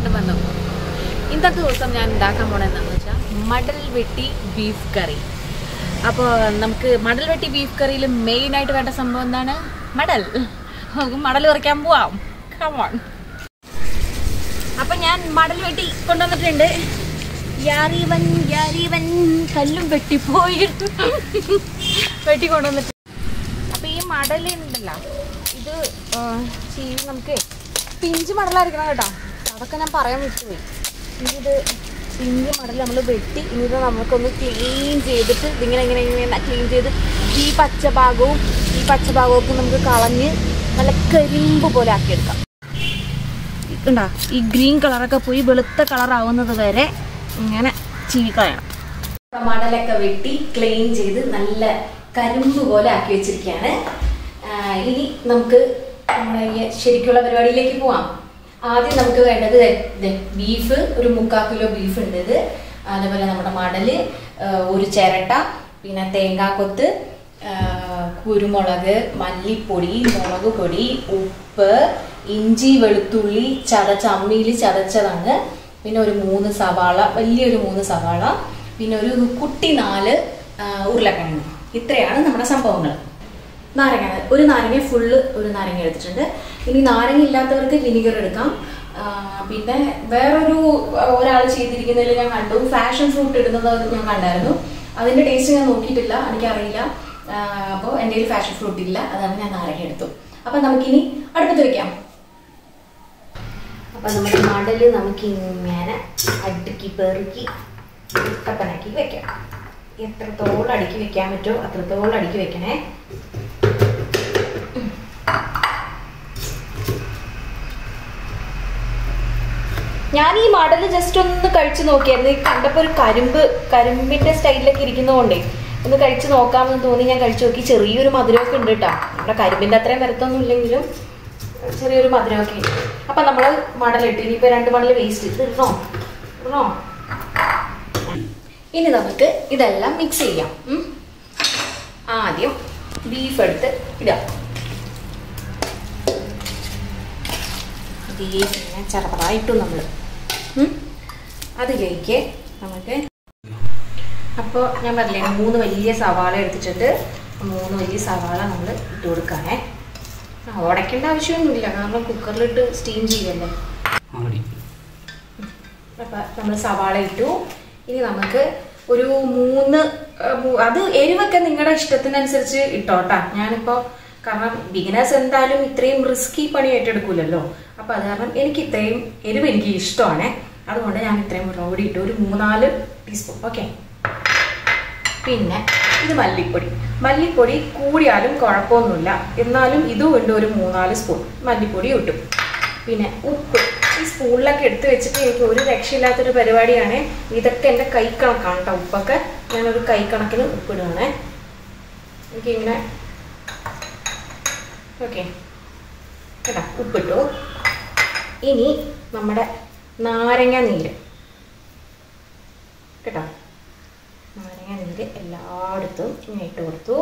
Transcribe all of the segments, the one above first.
വീണ്ടും വന്നു ഇന്നത്തെ ദിവസം ഞാൻ ഉണ്ടാക്കാൻ പോണെന്താണെന്ന് വെച്ചാൽ മടൽ വെട്ടി ബീഫ് കറി അപ്പോൾ നമുക്ക് മടൽ വെട്ടി ബീഫ് കറിയിൽ മെയിൻ ആയിട്ട് വേണ്ട സംഭവം എന്താണ് മടൽ നമുക്ക് മടൽ പറിക്കാൻ പോവാം കമോൺ അപ്പൊ ഞാൻ മടൽ വെട്ടി കൊണ്ടുവന്നിട്ടുണ്ട് യാരീവൻ യാരീവൻ കല്ലും വെട്ടിപ്പോയി വെട്ടി കൊണ്ടുവന്നിട്ട് അപ്പൊ ഈ മടൽ ഉണ്ടല്ലോ ഇത് ആ, ചെയ്ത് നമുക്ക് പിഞ്ച് മടലായിരിക്കണം കേട്ടോ അതൊക്കെ ഞാൻ പറയാൻ വിട്ടുപോയി ഇനി ഇത് പിഞ്ച് മടൽ നമ്മൾ വെട്ടി ഇനി ഇത് നമുക്കൊന്ന് ക്ലീൻ ചെയ്തിട്ട് ഇതിങ്ങനെ ഇങ്ങനെ ഇങ്ങനെ ക്ലീൻ ചെയ്ത് ഈ പച്ച ഭാഗവും ഈ പച്ച ഭാഗവും ഒക്കെ നമുക്ക് കളഞ്ഞ് നല്ല കരിമ്പ് പോലെ ആക്കിയെടുക്കാം ഉണ്ടാ ഈ ഗ്രീൻ കളറൊക്കെ പോയി വെളുത്ത കളർ ആവുന്നത് വരെ ഇങ്ങനെ ചീവിക്കളയണം മടലൊക്കെ വെട്ടി ക്ലീൻ ചെയ്ത് നല്ല കരിമ്പ് പോലെ ആക്കി വെച്ചിരിക്കുകയാണ് ആ, ഇനി നമുക്ക് നമ്മുടെ ഈ ശരിക്കുള്ള പരിപാടിയിലേക്ക് പോവാം ആദ്യം നമുക്ക് വേണ്ടത് ദേ, ദേ, ബീഫ് ഒരു മുക്കാൽ കിലോ ബീഫ് ഉണ്ട് ഇത് അതേപോലെ നമ്മുടെ മടല് ആ, ഒരു ചിരട്ട പിന്നെ തേങ്ങാക്കൊത്ത് ആ, കുരുമുളക് മല്ലിപ്പൊടി മുളക് പൊടി ഉപ്പ് ഇഞ്ചി വെളുത്തുള്ളി ചതച്ച അമ്മിയിൽ ചതച്ചതാണ് പിന്നെ ഒരു മൂന്ന് സവാള വലിയൊരു മൂന്ന് സവാള പിന്നെ ഒരു കുട്ടി നാല് ആ, ഉരുളക്കിഴങ്ങ് ഇത്രയാണ് നമ്മുടെ സംഭവങ്ങൾ നാരങ്ങ ഒരു നാരങ്ങ ഫുള്ള് ഒരു നാരങ്ങ എടുത്തിട്ടുണ്ട് ഇനി നാരങ്ങ ഇല്ലാത്തവർക്ക് വിനിഗർ എടുക്കാം ആ, പിന്നെ വേറൊരു ഒരാൾ ചെയ്തിരിക്കുന്നതിൽ ഞാൻ കണ്ടു ഫാഷൻ ഫ്രൂട്ട് ഇടുന്നത് ഞാൻ കണ്ടായിരുന്നു അതിന്റെ ടേസ്റ്റ് ഞാൻ നോക്കിയിട്ടില്ല എനിക്കറിയില്ല അപ്പോൾ എൻ്റെ കയ്യിൽ ഫാഷൻ ഫ്രൂട്ട് ഇല്ല അതാണ് ഞാൻ നാരങ്ങ എടുത്തു അപ്പൊ നമുക്കിനി അടുപ്പത്ത് വെക്കാം അപ്പൊ നമ്മുടെ മടല് നമുക്ക് ഇങ്ങനെ അടുക്കി പെറുക്കി കപ്പനാക്കി വെക്കാം എത്രത്തോളം അടുക്കി വെക്കാൻ പറ്റുമോ അത്രത്തോളം അടുക്കി വെക്കണേ ഞാൻ ഈ മടല് ജസ്റ്റ് ഒന്ന് കഴിച്ചു നോക്കിയായിരുന്നു ഈ കണ്ടപ്പോൾ ഒരു കരിമ്പ് കരിമ്പിന്റെ സ്റ്റൈലിലൊക്കെ ഇരിക്കുന്നതുകൊണ്ടേ ഒന്ന് കഴിച്ചു നോക്കാമെന്ന് തോന്നി ഞാൻ കഴിച്ചു നോക്കി ചെറിയൊരു മധുരമൊക്കെ ഉണ്ട് കേട്ടോ നമ്മുടെ കരിമ്പിന്റെ അത്രയും വരത്തൊന്നും ഇല്ലെങ്കിലും ചെറിയൊരു മധുരമൊക്കെ ഉണ്ട് അപ്പൊ നമ്മള് മടലിട്ട് ഇനിയിപ്പോ രണ്ട് മടൽ വേസ്റ്റ് ഇടണോ ഇടണോ ഇനി നമുക്ക് ഇതെല്ലാം മിക്സ് ചെയ്യാം ഉം. ആദ്യം ബീഫ് എടുത്ത് ഇടാം ബീഫിനെ ചെറുതായിട്ടു നമ്മൾ അതിലേക്ക് നമുക്ക് അപ്പോൾ ഞാൻ പറഞ്ഞില്ലേ മൂന്ന് വലിയ സവാള എടുത്തിട്ടുണ്ട് മൂന്ന് വലിയ സവാള നമ്മൾ ഇട്ട് കൊടുക്കാനേ ആ, ഉടയ്ക്കേണ്ട ആവശ്യമൊന്നുമില്ല കാരണം കുക്കറിലിട്ട് സ്റ്റീം ചെയ്യല്ലേ അപ്പം നമ്മൾ സവാള ഇട്ടു ഇനി നമുക്ക് ഒരു മൂന്ന് ആ, മൂ- അത് എരിവൊക്കെ നിങ്ങളുടെ ഇഷ്ടത്തിനനുസരിച്ച് ഇട്ടോട്ടാ ഞാനിപ്പോൾ കാരണം ബിഗിനേഴ്സ് എന്തായാലും ഇത്രയും റിസ്കി പണി ഏറ്റെടുക്കൂലല്ലോ അപ്പം അത് കാരണം എനിക്ക് ഇത്രയും എരിവ് എനിക്ക് ഇഷ്ടമാണ് അതുകൊണ്ട് ഞാൻ ഇത്രയും മുളകുപൊടി ഇട്ടു ഒരു മൂന്നാല് ടീസ്പൂൺ ഓക്കെ പിന്നെ ഇത് മല്ലിപ്പൊടി മല്ലിപ്പൊടി കൂടിയാലും കുഴപ്പമൊന്നുമില്ല എന്നാലും ഇതും ഉണ്ട് ഒരു മൂന്നാല് സ്പൂൺ മല്ലിപ്പൊടി ഇട്ടു പിന്നെ ഉപ്പ് ഈ സ്പൂണിലൊക്കെ എടുത്ത് വെച്ചിട്ട് എനിക്ക് ഒരു രക്ഷയില്ലാത്തൊരു പരിപാടിയാണ് ഇതൊക്കെ എൻ്റെ കൈ കണക്കാണ് കേട്ടോ ഉപ്പൊക്കെ ഞാനൊരു കൈ കണക്കിന് ഉപ്പിടുകയാണേ എനിക്കിങ്ങനെ ഓക്കെ കേട്ടോ ഉപ്പിട്ടു ഇനി നമ്മുടെ നാരങ്ങ നീര് കേട്ടോ നാരങ്ങ നീര് എല്ലായിടത്തും ഇങ്ങനെ ഇട്ട് കൊടുത്തു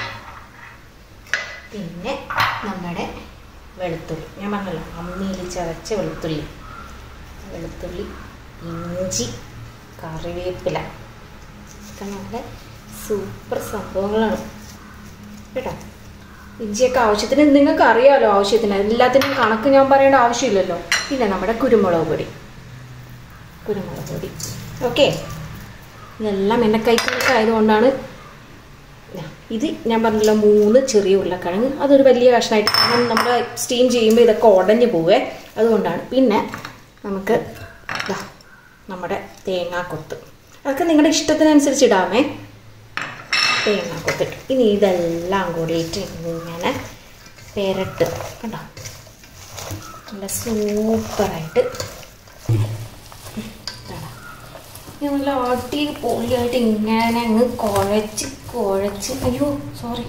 പിന്നെ നമ്മുടെ വെളുത്തുള്ളി ഞാൻ പറഞ്ഞല്ലോ അമ്മിയിൽ ചതച്ച വെളുത്തുള്ളി വെളുത്തുള്ളി ഇഞ്ചി കറിവേപ്പില ഇതൊക്കെ നല്ല സൂപ്പർ സംഭവങ്ങളാണ് കേട്ടോ ഇഞ്ചിയൊക്കെ ആവശ്യത്തിന് നിങ്ങൾക്ക് അറിയാമല്ലോ ആവശ്യത്തിന് എല്ലാത്തിനും കണക്ക് ഞാൻ പറയേണ്ട ആവശ്യമില്ലല്ലോ പിന്നെ നമ്മുടെ കുരുമുളക് പൊടി കുരുമുളക് പൊടി ഓക്കെ ഇതെല്ലാം എൻ്റെ കൈക്കൊക്കെ ആയതുകൊണ്ടാണ് ദാ, ഇത് ഞാൻ പറഞ്ഞല്ലോ മൂന്ന് ചെറിയ ഉരുളക്കിഴങ്ങ് അതൊരു വലിയ കഷ്ണമായിട്ട് കാരണം നമ്മൾ സ്റ്റീം ചെയ്യുമ്പോൾ ഇതൊക്കെ ഉടഞ്ഞു പോവേ അതുകൊണ്ടാണ് പിന്നെ നമുക്ക് ദാ, നമ്മുടെ തേങ്ങാക്കൊത്ത് അതൊക്കെ നിങ്ങളുടെ ഇഷ്ടത്തിനനുസരിച്ച് ഇടാമേ തേങ്ങാക്കൊത്തിട്ട് ഇനി ഇതെല്ലാം കൂടിയിട്ട് ഇങ്ങനെ പെരട്ട് കണ്ടോ നല്ല സൂപ്പറായിട്ട് ഇതാ. ഇത് നല്ല അടി പൊളിയായിട്ട് ഇങ്ങനെ അങ്ങ് കുഴച്ച് കുഴച്ച് അയ്യോ സോറി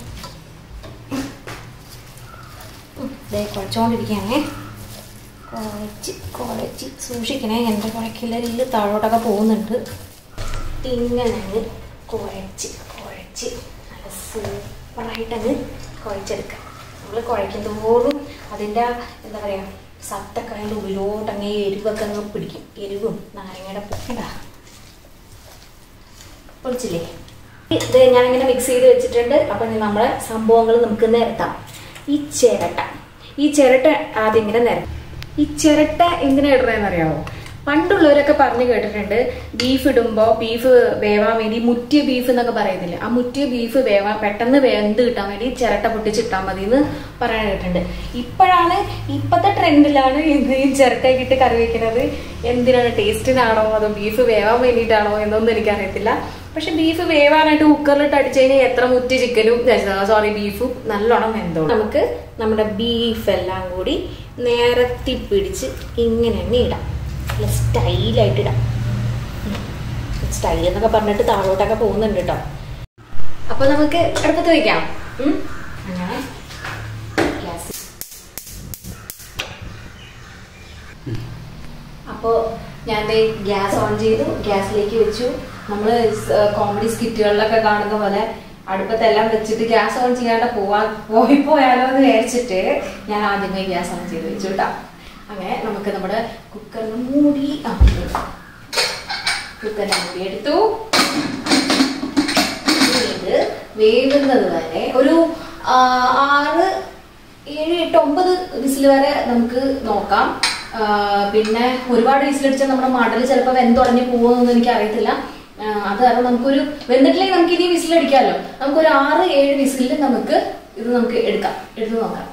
ഇതേ കുഴച്ചുകൊണ്ടിരിക്കുകയാണേ കുഴച്ച് കുഴച്ച് സൂക്ഷിക്കണേ എൻ്റെ കുഴക്കില്ല താഴോട്ടൊക്കെ പോകുന്നുണ്ട് ഇങ്ങനെ അങ്ങ് കുഴച്ച് കുഴച്ച് നല്ല സൂപ്പറായിട്ട് അങ്ങ് കുഴച്ചെടുക്കാം നമ്മൾ കുഴക്കും തോറും അതിൻ്റെ എന്താ പറയുക സത്തക്കായൻ്റെ ഉള്ളിലോട്ട് അങ്ങ് എരിവൊക്കെ അങ്ങ് പിടിക്കും എരിവും നാരങ്ങയുടെ പൊക്കിടാ പൊളിച്ചില്ലേ ഇത് ഞാനിങ്ങനെ മിക്സ് ചെയ്ത് വെച്ചിട്ടുണ്ട് അപ്പം ഇനി നമ്മളെ സംഭവങ്ങൾ നമുക്ക് നിരത്താം ഈ ചിരട്ട ഈ ചിരട്ട ആദ്യം ഇങ്ങനെ നിരത്താം ഈ ചിരട്ട എന്തിനാ ഇടണേന്ന് അറിയാമോ പണ്ടുള്ളവരൊക്കെ പറഞ്ഞു കേട്ടിട്ടുണ്ട് ബീഫ് ഇടുമ്പോൾ ബീഫ് വേവാൻ വേണ്ടി മുറ്റിയ ബീഫ് എന്നൊക്കെ പറയുന്നില്ല ആ മുറ്റിയ ബീഫ് വേവാൻ പെട്ടെന്ന് വെന്ത് കിട്ടാൻ വേണ്ടി ചിരട്ട പൊട്ടിച്ചിട്ടാൽ മതി എന്ന് പറയാൻ കേട്ടിട്ടുണ്ട് ഇപ്പോഴാണ് ഇപ്പോഴത്തെ ട്രെൻഡിലാണ് ഇന്ന് ഈ ചിരട്ടയൊക്കെ ഇട്ട് കറി വെക്കുന്നത് എന്തിനാണ് ടേസ്റ്റിനാണോ അതോ ബീഫ് വേവാൻ വേണ്ടിയിട്ടാണോ എന്നൊന്നും എനിക്കറിയത്തില്ല പക്ഷെ ബീഫ് വേവാനായിട്ട് കുക്കറിലിട്ട് അടിച്ചു കഴിഞ്ഞാൽ എത്ര മുറ്റി ചിക്കനും സോറി ബീഫും നല്ലോണം വെന്തോളും നമുക്ക് നമ്മുടെ ബീഫ് എല്ലാം കൂടി നേരത്തി പിടിച്ച് ഇങ്ങനെ തന്നെ ഇടാം നല്ല സ്റ്റൈലായിട്ട് ഇടാം സ്റ്റൈൽ എന്നൊക്കെ പറഞ്ഞിട്ട് താഴോട്ടൊക്കെ പോകുന്നുണ്ട് കേട്ടോ അപ്പൊ നമുക്ക് അടുപ്പത്ത് വെക്കാം ഉം? അങ്ങനെ ഗ്യാസ് അപ്പോൾ ഞാൻ ദേ ഗ്യാസ് ഓൺ ചെയ്തു ഗ്യാസിലേക്ക് വെച്ചു നമ്മൾ കോമഡി സ്കിറ്റുകളിലൊക്കെ കാണുന്ന പോലെ അടുപ്പത്തെല്ലാം വെച്ചിട്ട് ഗ്യാസ് ഓൺ ചെയ്യാണ്ട് പോവാൻ പോയി പോയാലോ എന്ന് വിചാരിച്ചിട്ട് ഞാൻ ആദ്യമേ ഗ്യാസ് ഓൺ ചെയ്ത് വെച്ചു കേട്ടോ അങ്ങനെ നമുക്ക് നമ്മുടെ കുക്കറിന് മൂടി ആ കുക്കറിന് മൂടി എടുത്തു ഇനി ഇത് വേവുന്നത് വരെ ഒരു ആ, ആറ് ഏഴ് എട്ട് ഒമ്പത് വിസിൽ വരെ നമുക്ക് നോക്കാം ആ, പിന്നെ ഒരുപാട് വിസിലടിച്ചാൽ നമ്മുടെ മടൽ ചിലപ്പോൾ വെന്തുടഞ്ഞ് പോകുമെന്നൊന്നും എനിക്ക് അറിയത്തില്ല ആ, അത് കാരണം നമുക്കൊരു വെന്തിട്ടില്ലെങ്കിൽ നമുക്ക് ഇനി വിസിലടിക്കാമല്ലോ നമുക്കൊരു ആറ് ഏഴ് വിസിലിൽ നമുക്ക് ഇത് നമുക്ക് എടുക്കാം എടുത്ത് നോക്കാം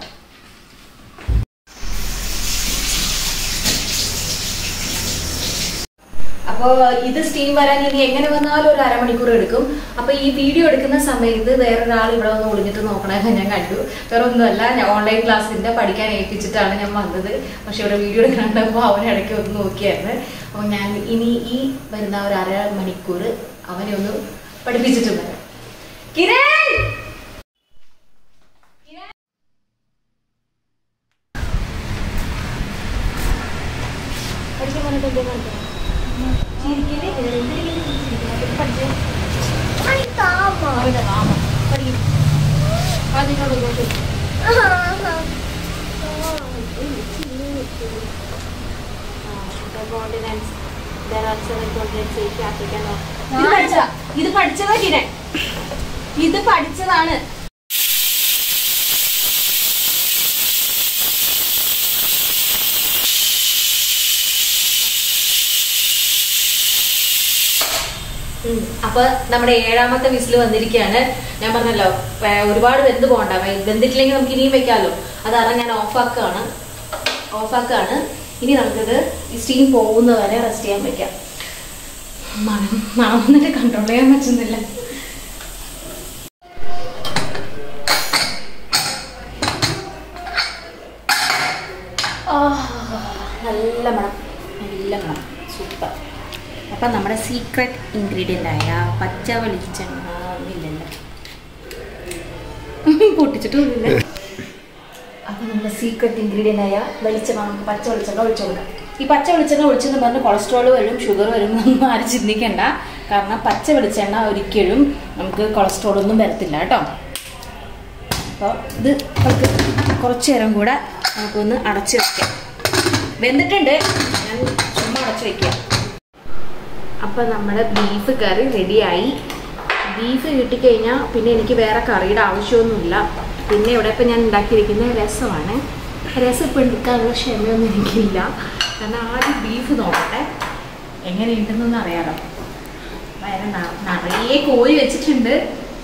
അപ്പോൾ ഇത് സ്റ്റീം വരാൻ ഇനി എങ്ങനെ വന്നാലും ഒരു അരമണിക്കൂർ എടുക്കും അപ്പോൾ ഈ വീഡിയോ എടുക്കുന്ന സമയത്ത് വേറൊരാൾ ഇവിടെ വന്ന് ഒളിഞ്ഞിട്ട് നോക്കണതൊക്കെ ഞാൻ കണ്ടു വേറെ ഒന്നുമല്ല ഞാൻ ഓൺലൈൻ ക്ലാസ്സിന്റെ പഠിക്കാൻ ഏൽപ്പിച്ചിട്ടാണ് ഞാൻ വന്നത് പക്ഷെ ഇവിടെ വീഡിയോ എടുക്കണ്ടപ്പോൾ അവനെ ഇടയ്ക്ക് ഒന്ന് നോക്കിയായിരുന്നു അപ്പോൾ ഞാൻ ഇനി ഈ വരുന്ന ഒരു അര മണിക്കൂർ അവനെ ഒന്ന് പഠിപ്പിച്ചിട്ട് വരാം കിരൺ പഠിക്കാൻ പറഞ്ഞിട്ട് എന്തോ കാണിക്കണം ചിരിക്കല്ലേ എന്തെങ്കിലും ചിരിക്കണം പഠിച്ചേ അവന്റെ മാമ പഠിക്കും അതിനോട് ഇങ്ങോട്ട് ഇത് പഠിച്ചതാ ഇത് പഠിച്ചതാ കിരൺ ഇത് പഠിച്ചതാണ് ഉം. അപ്പൊ നമ്മുടെ ഏഴാമത്തെ വിസിൽ വന്നിരിക്കുകയാണ് ഞാൻ പറഞ്ഞല്ലോ ഏർ ഒരുപാട് വെന്ത് പോകണ്ട വെ- വെന്തിട്ടില്ലെങ്കിൽ നമുക്ക് ഇനിയും വെക്കാമല്ലോ അത് കാരണം ഞാൻ ഓഫാക്കാണ് ഓഫാക്കാണ് ഇനി നമുക്കിത് ഈ സ്റ്റീം പോകുന്ന വരെ റെസ്റ്റ് ചെയ്യാൻ വെക്കാം മണം മണം വന്നിട്ട് കൺട്രോൾ ചെയ്യാൻ പറ്റുന്നില്ല ആ, നല്ല മണം നല്ല മണം സൂപ്പർ അപ്പം നമ്മുടെ സീക്രട്ട് ഇൻഗ്രീഡിയൻ്റ് ആയ പച്ച വെളിച്ചെണ്ണ ഇല്ലല്ലോ പൊട്ടിച്ചിട്ടൊന്നുമില്ല അപ്പം നമ്മുടെ സീക്രട്ട് ഇൻഗ്രീഡിയൻ്റ് ആയ വെളിച്ചെണ്ണ നമുക്ക് പച്ച വെളിച്ചെണ്ണ ഒഴിച്ചു കൊടുക്കാം ഈ പച്ച വെളിച്ചെണ്ണ ഒഴിച്ചെന്ന് പറഞ്ഞ് കൊളസ്ട്രോൾ വരും ഷുഗർ വരും എന്നൊന്നും ആരും ചിന്തിക്കണ്ട കാരണം പച്ച വെളിച്ചെണ്ണ ഒരിക്കലും നമുക്ക് കൊളസ്ട്രോൾ ഒന്നും വരത്തില്ല കേട്ടോ അപ്പോൾ ഇത് നമുക്ക് കുറച്ച് നേരം കൂടെ നമുക്കൊന്ന് അടച്ച് വെക്കാം വെന്തിട്ടുണ്ട് ഞാൻ ചുമ്മാ അടച്ച് വെക്കാം അപ്പം നമ്മുടെ ബീഫ് കറി റെഡിയായി ബീഫ് കിട്ടിക്കഴിഞ്ഞാൽ പിന്നെ എനിക്ക് വേറെ കറിയുടെ ആവശ്യമൊന്നുമില്ല പിന്നെ ഇവിടെ ഇപ്പം ഞാൻ ഉണ്ടാക്കിയിരിക്കുന്ന രസമാണ് രസം ഇപ്പം എടുക്കാനുള്ള ക്ഷമയൊന്നും എനിക്കില്ല കാരണം ആദ്യം ബീഫ് നോക്കട്ടെ എങ്ങനെയുണ്ടെന്നൊന്നും അറിയാലോ വയറ് ന- നിറയെ കോരി വെച്ചിട്ടുണ്ട്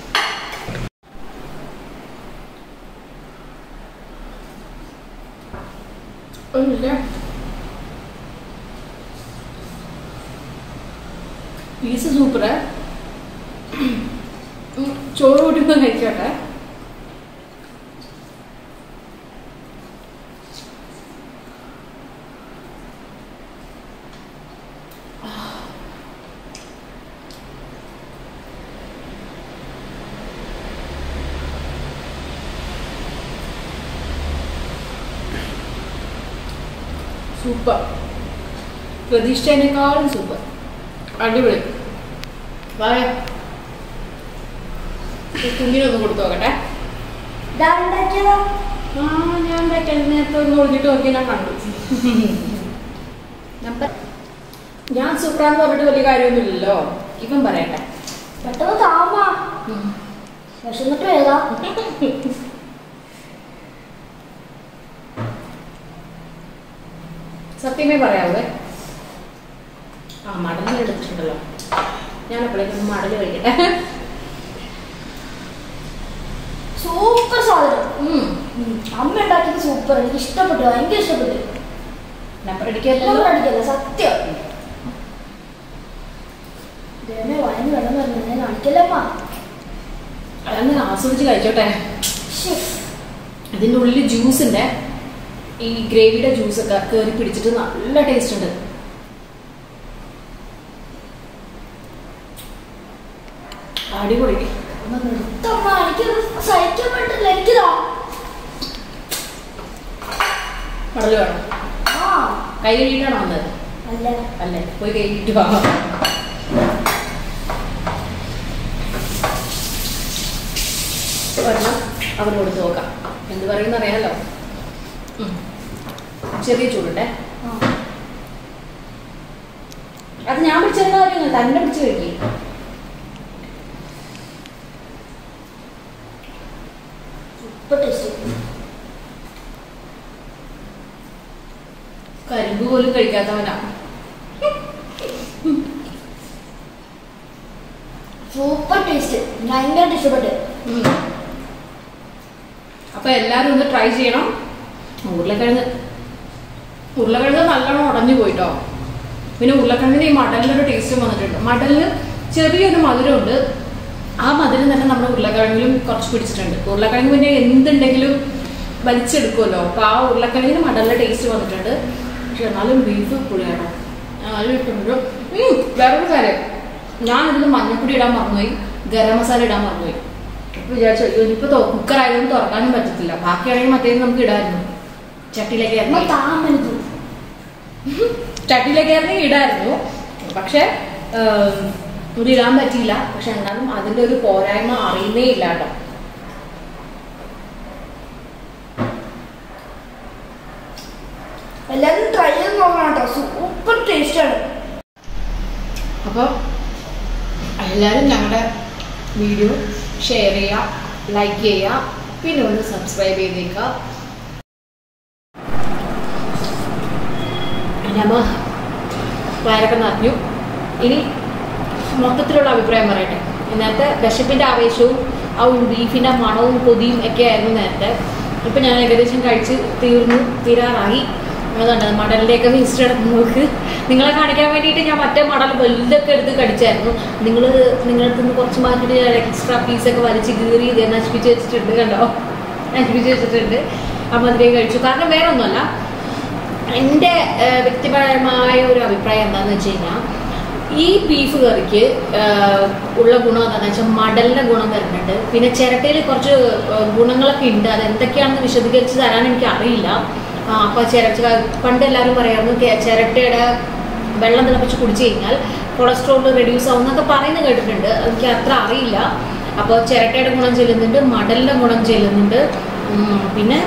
ഒന്നുമില്ല പീസ് സൂപ്പറ് ചോറ് കൂട്ടിപ്പോ കഴിച്ചോട്ടെ സൂപ്പർ പ്രതീക്ഷിച്ചതിനേക്കാളും സൂപ്പർ അടിപൊളി വായ കുഞ്ഞിനൊന്ന് കൊടുത്തു നോക്കട്ടെ ഇതാ ഉണ്ടാക്കിയതോ ആ ഞാൻ വെക്കാൻ നേരത്തെ ഒന്ന് ഒളിഞ്ഞിട്ട് നോക്കി ഞാൻ കണ്ടു നമ്പർ ഞാൻ സൂപ്പറാന്ന് പറഞ്ഞിട്ട് വലിയ കാര്യമൊന്നുമില്ലല്ലോ ഇവൻ പറയട്ടെ പെട്ടെന്ന് താമാ വിശന്നിട്ട് വേഗാ സത്യമേ പറയാവേ ആ മടലിൽ എടുത്തിട്ടുണ്ടല്ലോ ഞാൻ അപ്പോഴേക്കും മടല് കഴിക്കട്ടെ സൂപ്പർ സാധനം ഉം. ഉം. അമ്മ ഉണ്ടാക്കിയത് സൂപ്പർ എനിക്ക് ഇഷ്ടപ്പെട്ടു ഭയങ്കര ഇഷ്ടപ്പെട്ടു നമ്പർ അടിക്കല്ലോ എല്ലാം അടിക്കല്ല സത്യം ദൈവമേ വയന്ന് വെള്ളം വരുന്നത് കാണിക്കല്ലമ്മ അതൊന്ന് ആസ്വദിച്ച് കഴിച്ചോട്ടെ ശ്ശേ. ഇതിൻ്റെ ഉള്ളിൽ ജ്യൂസിൻ്റെ ഈ ഗ്രേവിയുടെ ജ്യൂസ് ഒക്കെ കയറി പിടിച്ചിട്ട് നല്ല ടേസ്റ്റ് ഉണ്ട് അടിപൊളി അമ്മ നിർത്തമ്മ എനിക്ക് സഹിക്കാൻ പറ്റില്ല എനിക്കിതാ കടല് വേണം ആ കൈ കഴുകിയിട്ടാണോ വന്നത് അല്ല അല്ലേ പോയി കഴുകിയിട്ട് വാ ഒരെണ്ണം അവന് കൊടുത്ത് നോക്കാം എന്ത് പറയുന്ന അറിയാലോ ഉം. ചെറിയ ചൂടുണ്ടേ ആ. അത് ഞാൻ പിടിച്ചിരുന്ന കാര്യങ്ങൾ തന്നെ പിടിച്ച് കഴിക്കും സൂപ്പർ ടേസ്റ്റ് കരിമ്പ് പോലും കഴിക്കാത്തവനാ സൂപ്പർ ടേസ്റ്റ് ഭയങ്കര ഇഷ്ടപ്പെട്ടു ഉം. അപ്പൊ എല്ലാരും ഒന്ന് ട്രൈ ചെയ്യണം ഉരുളക്കിഴങ്ങ് ഉരുളക്കിഴങ്ങ് നല്ലോണം ഉടഞ്ഞു പോയിട്ടോ പിന്നെ ഉരുളക്കിഴങ്ങിന് ഈ മടലിനൊരു ടേസ്റ്റും വന്നിട്ടുണ്ട് മടലിന് ചെറിയൊരു മധുരമുണ്ട് ആ മധുരം തന്നെ നമ്മുടെ ഉരുളക്കിഴങ്ങിലും കുറച്ച് പിടിച്ചിട്ടുണ്ട് ഉരുളക്കിഴങ്ങ് പിന്നെ എന്തുണ്ടെങ്കിലും വലിച്ചെടുക്കുമല്ലോ അപ്പൊ ആ ഉരുളക്കിഴങ്ങിന് മടലിലെ ടേസ്റ്റ് വന്നിട്ടുണ്ട് പക്ഷെ എന്നാലും ബീഫ് പുളിയാണോ നല്ല ഇഷ്ടമുണ്ട് ഉം, വേറൊരു കാര്യം ഞാൻ ഇതിൽ മഞ്ഞപ്പൊടി ഇടാൻ മറന്നുപോയി ഗരം മസാല ഇടാൻ മറന്നുപോയി അപ്പൊ വിചാരിച്ചു അയ്യോ ഇനിയിപ്പോ കുക്കർ ആയതുകൊണ്ട് തുറക്കാനും പറ്റത്തില്ല ബാക്കിയാണെങ്കിൽ മറ്റേത് നമുക്ക് ഇടായിരുന്നു ചട്ടിയിലേക്ക് അമ്മ ഇറങ്ങി താമെനിക്ക് ചട്ടിയിലേക്ക് ഇറങ്ങി ഇടായിരുന്നു പക്ഷെ ഏം, ഇത് ഇടാൻ പറ്റിയില്ല പക്ഷെ എന്നാലും അതിന്റെ ഒരു പോരായ്മ അറിയുന്നേ ഇല്ല കേട്ടോ എല്ലാരും ട്രൈ ചെയ്ത് നോക്കണം കേട്ടോ സൂപ്പർ ടേസ്റ്റ് ആണ് അപ്പോൾ എല്ലാവരും ഞങ്ങളുടെ വീഡിയോ ഷെയർ ചെയ്യുക ലൈക്ക് ചെയ്യുക പിന്നെ ഒന്ന് സബ്സ്ക്രൈബ് ചെയ്തേക്കുക ഞമ്മ വയറൊക്കെ നിറഞ്ഞു ഇനി മൊത്തത്തിലുള്ള അഭിപ്രായം പറയട്ടെ നേരത്തെ വിശപ്പിൻ്റെ ആവേശവും ആ ബീഫിൻ്റെ മണവും കൊതിയും ഒക്കെ ആയിരുന്നു നേരത്തെ ഇപ്പം ഞാൻ ഏകദേശം കഴിച്ച് തീർന്നു തീരാറായി അതുകൊണ്ട് മടലിൻ്റെയൊക്കെ വേസ്റ്റ് എടുത്ത് നോക്ക് നിങ്ങളെ കാണിക്കാൻ വേണ്ടിയിട്ട് ഞാൻ മറ്റേ മടൽ വലുതൊക്കെ എടുത്ത് കടിച്ചായിരുന്നു നിങ്ങൾ നിങ്ങളുടെ നിന്ന് കുറച്ച് മാറ്റിയിട്ട് എക്സ്ട്രാ പീസൊക്കെ വലിച്ച് കീറി ഇത് നശിപ്പിച്ച് വെച്ചിട്ടുണ്ട് കണ്ടോ നശിപ്പിച്ച് വെച്ചിട്ടുണ്ട് അപ്പം അതിലേക്ക് കഴിച്ചു കാരണം വേറെ ഒന്നുമല്ല എൻ്റെ ഏഹ്, വ്യക്തിപരമായ ഒരു അഭിപ്രായം എന്താണെന്ന് വെച്ച് കഴിഞ്ഞാൽ ഈ ബീഫ് കറിക്ക് ഏഹ്, ഉള്ള ഗുണം എന്താണെന്ന് വെച്ചാൽ മടലിൻ്റെ ഗുണം വരുന്നുണ്ട് പിന്നെ ചിരട്ടയിൽ കുറച്ച് ഏഹ്, ഗുണങ്ങളൊക്കെ ഉണ്ട് അത് എന്തൊക്കെയാണെന്ന് വിശദീകരിച്ച് തരാൻ എനിക്ക് അറിയില്ല ആ, അപ്പോൾ ചിരട്ട പണ്ട് എല്ലാവരും പറയായിരുന്നു കെ- ചിരട്ടയുടെ വെള്ളം തിളപ്പിച്ച് കുടിച്ചു കഴിഞ്ഞാൽ കൊളസ്ട്രോൾ റെഡ്യൂസ് ആവും എന്നൊക്കെ പറയുന്നത് കേട്ടിട്ടുണ്ട് എനിക്ക് അത്ര അറിയില്ല അപ്പോൾ ചിരട്ടയുടെ ഗുണം ചെല്ലുന്നുണ്ട് മടലിൻ്റെ ഗുണം ചെല്ലുന്നുണ്ട് ഉം, പിന്നെ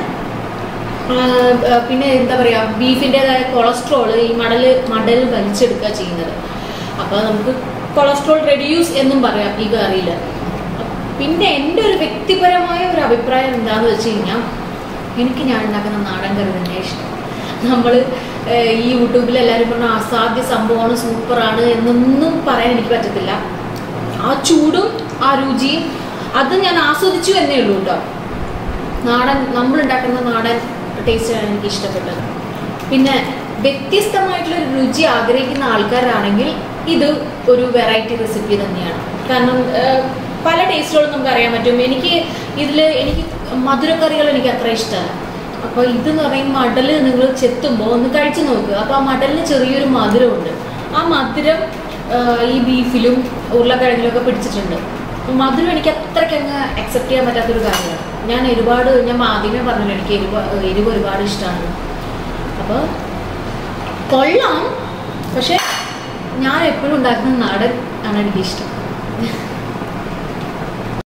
ആ, ആ, പിന്നെ എന്താ പറയുക ബീഫിൻ്റെതായ കൊളസ്ട്രോൾ ഈ മടൽ മടൽ വലിച്ചെടുക്കുക ചെയ്യുന്നത് അപ്പോൾ നമുക്ക് കൊളസ്ട്രോൾ റെഡ്യൂസ് എന്നും പറയാം ഈ കറിയിൽ പിന്നെ എൻ്റെ ഒരു വ്യക്തിപരമായ ഒരു അഭിപ്രായം എന്താണെന്ന് വെച്ച് കഴിഞ്ഞാൽ എനിക്ക് ഞാൻ ഉണ്ടാക്കുന്ന നാടൻ കറി തന്നെ ഇഷ്ടം നമ്മൾ ഈ യൂട്യൂബിൽ എല്ലാവരും പറഞ്ഞ അസാധ്യ സംഭവമാണ് സൂപ്പറാണ് എന്നൊന്നും പറയാൻ എനിക്ക് പറ്റത്തില്ല ആ ചൂടും ആ രുചിയും അത് ഞാൻ ആസ്വദിച്ചു എന്നേ ഉള്ളൂ കേട്ടോ നാടൻ നമ്മൾ ഉണ്ടാക്കുന്ന നാടൻ ടേസ്റ്റാണ് എനിക്ക് ഇഷ്ടപ്പെട്ടത് പിന്നെ വ്യത്യസ്തമായിട്ടുള്ള ഒരു രുചി ആഗ്രഹിക്കുന്ന ആൾക്കാരാണെങ്കിൽ ഇത് ഒരു വെറൈറ്റി റെസിപ്പി തന്നെയാണ് കാരണം ഏഹ്, പല ടേസ്റ്റുകളും നമുക്ക് അറിയാൻ പറ്റും എനിക്ക് ഇതിൽ എനിക്ക് മധുരക്കറികൾ എനിക്ക് അത്ര ഇഷ്ടമല്ല അപ്പോൾ ഇതെന്ന് പറയുമ്പോൾ മടൽ നിങ്ങൾ ചെത്തുമ്പോൾ ഒന്ന് കഴിച്ചു നോക്കുക അപ്പോൾ ആ മടലിന് ചെറിയൊരു മധുരമുണ്ട് ആ മധുരം ഏഹ്, ഈ ബീഫിലും ഉരുളക്കിഴങ്ങിലൊക്കെ പിടിച്ചിട്ടുണ്ട് മധുരം എനിക്ക് അത്രയ്ക്ക് അങ്ങ് അക്സെപ്റ്റ് ചെയ്യാൻ പറ്റാത്തൊരു കാര്യമാണ് ഞാൻ ഒരുപാട് ഞാൻ ആദ്യമേ പറഞ്ഞല്ലോ എനിക്ക് എരിവ് എരിവ് ഒരുപാട് ഇഷ്ടമാണ് അപ്പോൾ കൊള്ളാം പക്ഷെ ഞാൻ എപ്പോഴും ഉണ്ടാക്കുന്ന നാടൻ ആണ് എനിക്കിഷ്ടം